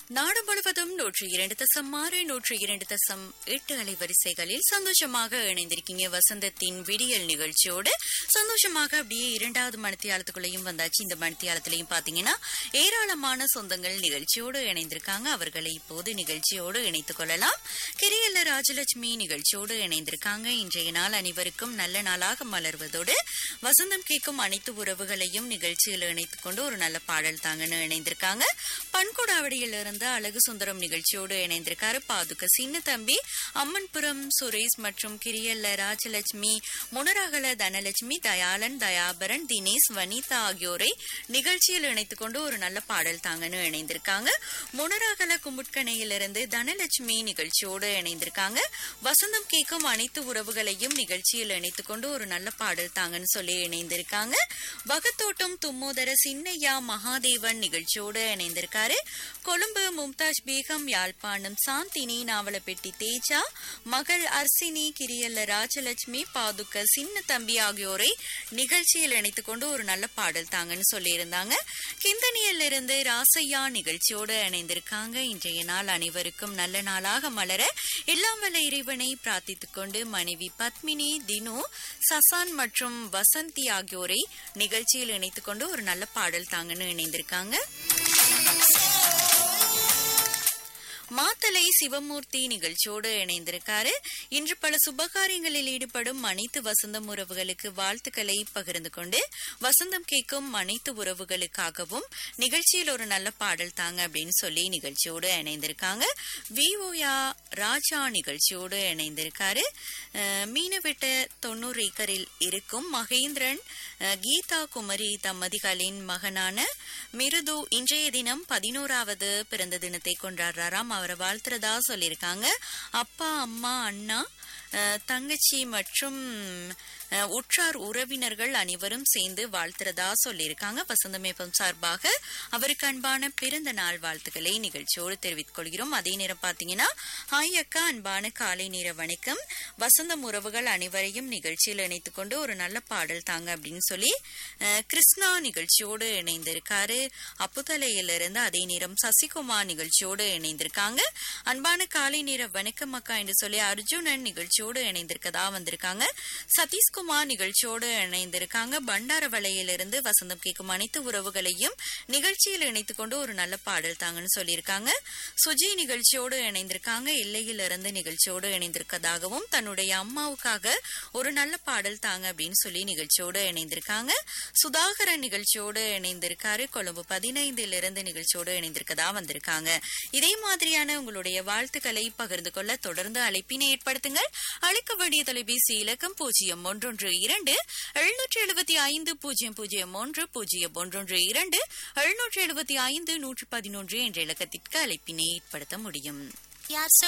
நாடு முழுவதும் நூற்றி இரண்டு தசம் ஆறு நூற்றி இரண்டு தசம் எட்டு அலைவரிசைகளில் சந்தோஷமாக இணைந்திருக்கீங்க வசந்தத்தின் விடியல் நிகழ்ச்சியோடு சந்தோஷமாக அப்படியே இரண்டாவது மணித்தியாலத்துக்குள்ளேயும் வந்தாச்சு இந்த மணித்தியாலத்திலையும் பாத்தீங்கன்னா ஏராளமான சொந்தங்கள் நிகழ்ச்சியோடு இணைந்திருக்காங்க அவர்களை இப்போது நிகழ்ச்சியோடு இணைத்துக் கொள்ளலாம் கிரியல்ல ராஜலட்சுமி நிகழ்ச்சியோடு இணைந்திருக்காங்க இன்றைய நாள் அனைவருக்கும் நல்ல நாளாக மலர்வதோடு வசந்தம் கேட்கும் அனைத்து உறவுகளையும் நிகழ்ச்சியில் இணைத்துக் கொண்டு ஒரு நல்ல பாடல் தாங்கன்னு இணைந்திருக்காங்க பன்கொடாவடியிலிருந்து அழகு சுந்தரம் நிகழ்ச்சியோடு இணைந்திருக்காரு பாதுக சின்ன தம்பி அம்மன்புரம் சுரேஷ் மற்றும் கிரியல்ல ராஜலட்சுமி முனராகல தனலட்சுமி தயாளன் தயாபரன் தினேஷ் வனிதா ஆகியோரை நிகழ்ச்சியில் இணைத்துக் கொண்டு ஒரு நல்ல பாடல் தாங்கன்னு இணைந்திருக்காங்க முனராகல குமுட்கணையிலிருந்து தனலட்சுமி நிகழ்ச்சியோடு இணைந்திருக்காங்க வசந்தம் கேட்கும் அனைத்து உறவுகளையும் நிகழ்ச்சியில் இணைத்துக் கொண்டு ஒரு நல்ல பாடல் தாங்கன்னு சொல்லி இணைந்திருக்காங்க வகத்தோட்டம் தும்மோதர சின்னையா மகாதேவன் நிகழ்ச்சியோடு இணைந்திருக்காரு கொழும்பு மும்தாஜ் பேகம் யாழ்ப்பாணம் சாந்தினி நாவலப்பெட்டி தேஜா மகள் அர்சினி கிரியல்ல ராஜலட்சுமி பாதுக்க சின்ன தம்பி ஆகியோரை நிகழ்ச்சியில் இணைத்துக் கொண்டு ஒரு நல்ல பாடல் தாங்கன்னு சொல்லியிருந்தாங்க கிந்தனியில் இருந்து ராசையா நிகழ்ச்சியோடு இணைந்திருக்காங்க இன்றைய நாள் அனைவருக்கும் நல்ல நாளாக மலர எல்லாம் வல்ல இறைவனை பிரார்த்தித்துக் கொண்டு மனைவி பத்மினி தினு சசான் மற்றும் வசந்தி ஆகியோரை நிகழ்ச்சியில் இணைத்துக் கொண்டு ஒரு நல்ல பாடல் தாங்கன்னு இணைந்திருக்காங்க மாத்தலை சிவமூர்த்தி நிகழ்ச்சியோடு இணைந்திருக்காரு இன்று பல சுபகாரியங்களில் ஈடுபடும் அனைத்து வசந்தம் உறவுகளுக்கு வாழ்த்துக்களை பகிர்ந்து கொண்டு வசந்தம் கேட்கும் அனைத்து உறவுகளுக்காகவும் நிகழ்ச்சியில் ஒரு நல்ல பாடல் தாங்க அப்படின்னு சொல்லி நிகழ்ச்சியோடு இணைந்திருக்காங்க விஓயா ராஜா நிகழ்ச்சியோடு இணைந்திருக்காரு அஹ், மீனவிட்ட தொண்ணூறு ஏக்கரில் இருக்கும் மகேந்திரன் அஹ், கீதா குமரி தம்பதிகளின் மகனான மிருது இன்றைய தினம் பதினோராவது பிறந்த தினத்தை கொண்டாடுறாராம் அவரை வாழ்த்துறதா சொல்லியிருக்காங்க அப்பா அம்மா அண்ணா அஹ், தங்கச்சி மற்றும் அஹ், உற்றார் உறவினர்கள் அனைவரும் சேர்ந்து வாழ்த்துறதா சொல்லியிருக்காங்க வசந்தமேப்பம் சார்பாக அவருக்கு அன்பான பிறந்த நாள் வாழ்த்துக்களை நிகழ்ச்சியோடு தெரிவித்துக் கொள்கிறோம் அதே நேரம் பாத்தீங்கன்னா ஹாய் அக்கா அன்பான காலை நேர வணக்கம் வசந்தம் உறவுகள் அனைவரையும் நிகழ்ச்சியில் இணைத்துக் கொண்டு ஒரு நல்ல பாடல் தாங்க அப்படின்னு சொல்லி அஹ், கிருஷ்ணா நிகழ்ச்சியோடு இணைந்திருக்காரு அப்புதலையிலிருந்து அதே நேரம் சசிகுமார் நிகழ்ச்சியோடு இணைந்திருக்காங்க அன்பான காலை நேர வணக்கம் அக்கா என்று சொல்லி அர்ஜுனன் நிகழ்ச்சியோடு இணைந்திருக்கதா வந்திருக்காங்க சதீஷ்குமார் நிகழ்ச்சியோடு இணைந்திருக்காங்க பண்டாரவளையிலிருந்து வசந்தம் கேட்கும் அனைத்து உறவுகளையும் நிகழ்ச்சியில் இணைத்துக் கொண்டு ஒரு நல்ல பாடல் தாங்கன்னு சொல்லியிருக்காங்க சுஜி நிகழ்ச்சியோடு இணைந்திருக்காங்க எல்லையிலிருந்து நிகழ்ச்சியோடு இணைந்திருக்கதாகவும் தன்னுடைய அம்மாவுக்காக ஒரு நல்ல பாடல் தாங்க அப்படின்னு சொல்லி நிகழ்ச்சியோடு இணைந்திருக்காங்க சுதாகரன் நிகழ்ச்சியோடு இணைந்திருக்காரு கொழும்பு பதினைந்திலிருந்து நிகழ்ச்சியோடு இணைந்திருக்கதா வந்திருக்காங்க இதே மாதிரியான உங்களுடைய வாழ்த்துக்களை பகிர்ந்து கொள்ள தொடர்ந்து அழைப்பினை ஏற்படுத்துங்கள் அழைக்க வேண்டிய தொலைபேசி இலக்கம் பூஜ்ஜியம் ஒன்றொன்று இரண்டு எழுநூற்றி எழுபத்தி ஐந்து பூஜ்ஜியம் பூஜ்ஜியம் ஒன்று பூஜ்ஜியம் ஒன்றொன்று இரண்டு எழுநூற்றி எழுபத்தி ஐந்து நூற்றி பதினொன்று என்ற இலக்கத்திற்கு அழைப்பினை ஏற்படுத்த முடியும் யார்